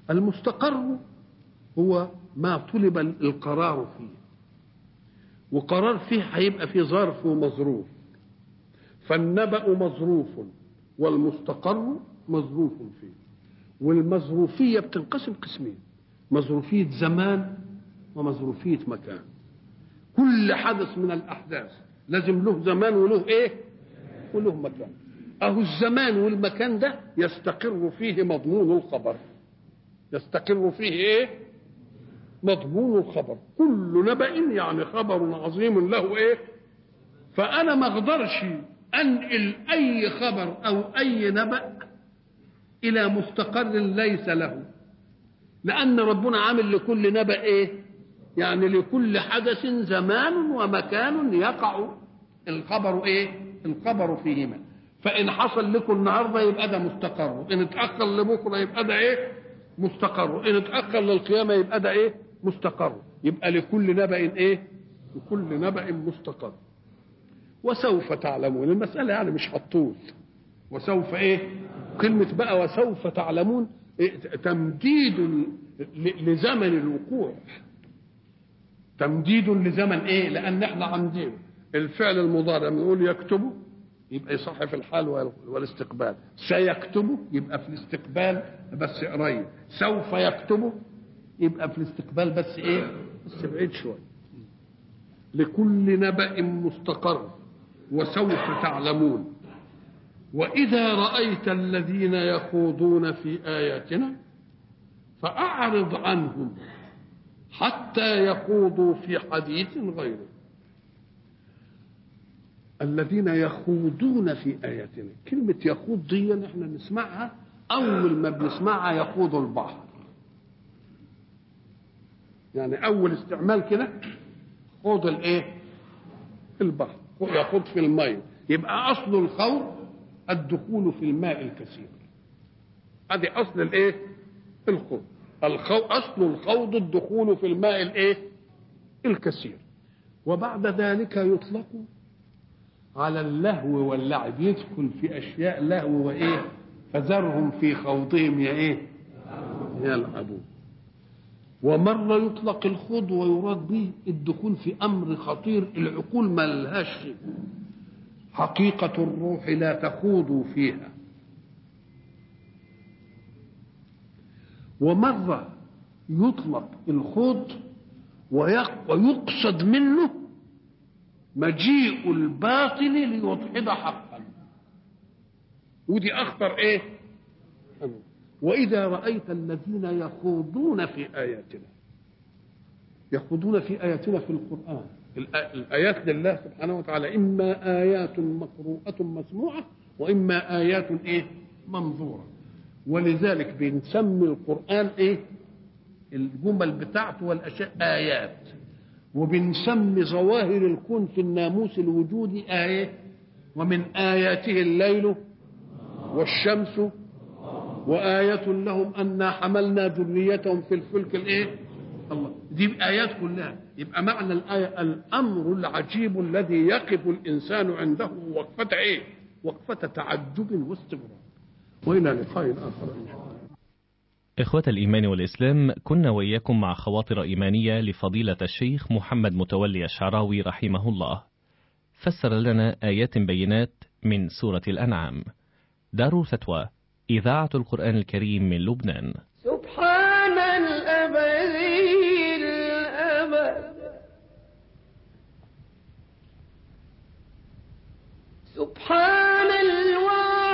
المستقر هو ما طلب القرار فيه وقرار فيه هيبقى فيه ظرف ومظروف فالنبأ مظروف والمستقر مظروف فيه والمظروفية بتنقسم قسمين مظروفية زمان ومظروفية مكان كل حدث من الأحداث لازم له زمان وله إيه وله مكان أهو الزمان والمكان ده يستقر فيه مضمون الخبر يستقر فيه إيه مضمون الخبر كل نبأ يعني خبر عظيم له إيه فأنا ما أقدرش أنقل أي خبر أو أي نبأ إلى مستقر ليس له لأن ربنا عامل لكل نبأ إيه يعني لكل حدث زمان ومكان يقع الخبر إيه الخبر فيهما فإن حصل لكم النهاردة يبقى ده مستقر إن اتأخر لبكرة يبقى ده إيه مستقر إن اتأخر للقيامة يبقى ده إيه مستقر يبقى لكل نبأ إيه لكل نبأ مستقر وسوف تعلمون المسألة يعني مش هتطول وسوف ايه كلمة بقى وسوف تعلمون إيه تمديد لزمن الوقوع تمديد لزمن ايه لان احنا عندنا الفعل المضارع بنقول يكتبه يبقى يصح في الحال والاستقبال سيكتبه يبقى في الاستقبال بس قريب سوف يكتبه يبقى في الاستقبال بس ايه بس بعيد شويه لكل نبأ مستقر وسوف تعلمون واذا رايت الذين يخوضون في اياتنا فاعرض عنهم حتى يخوضوا في حديث غيره الذين يخوضون في اياتنا كلمه يخوض دي احنا نسمعها اول ما بنسمعها يخوض البحر يعني اول استعمال كده خوض الايه البحر يخوض في الماء يبقى اصل الخوض الدخول في الماء الكثير هذه اصل الايه الخوض الخو... اصل الخوض الدخول في الماء الايه الكثير وبعد ذلك يطلق على اللهو واللعب يدخل في اشياء لهو وايه فذرهم في خوضهم يا ايه يلعبون ومرة يطلق الخوض ويراد به الدخول في أمر خطير العقول ما لهاش فيه حقيقة الروح لا تخوضوا فيها ومرة يطلق الخوض ويقصد منه مجيء الباطل ليضحض حقا ودي أخطر إيه وإذا رأيت الذين يخوضون في آياتنا يخوضون في آياتنا في القرآن الآيات لله سبحانه وتعالى إما آيات مقروءة مسموعة وإما آيات إيه منظورة ولذلك بنسمي القرآن إيه الجمل بتاعته والأشياء آيات وبنسمي ظواهر الكون في الناموس الوجودي آية ومن آياته الليل والشمس وآية لهم أنا حملنا ذريتهم في الفلك الإيه؟ الله دي آيات كلها يبقى معنى الآية الأمر العجيب الذي يقف الإنسان عنده وقفة إيه؟ وقفة تعجب واستغراب وإلى لقاء آخر إن شاء الله إخوة الإيمان والإسلام كنا وإياكم مع خواطر إيمانية لفضيلة الشيخ محمد متولي الشعراوي رحمه الله فسر لنا آيات بينات من سورة الأنعام دار فتوى إذاعة القرآن الكريم من لبنان سبحان الأبدي الأبد سبحان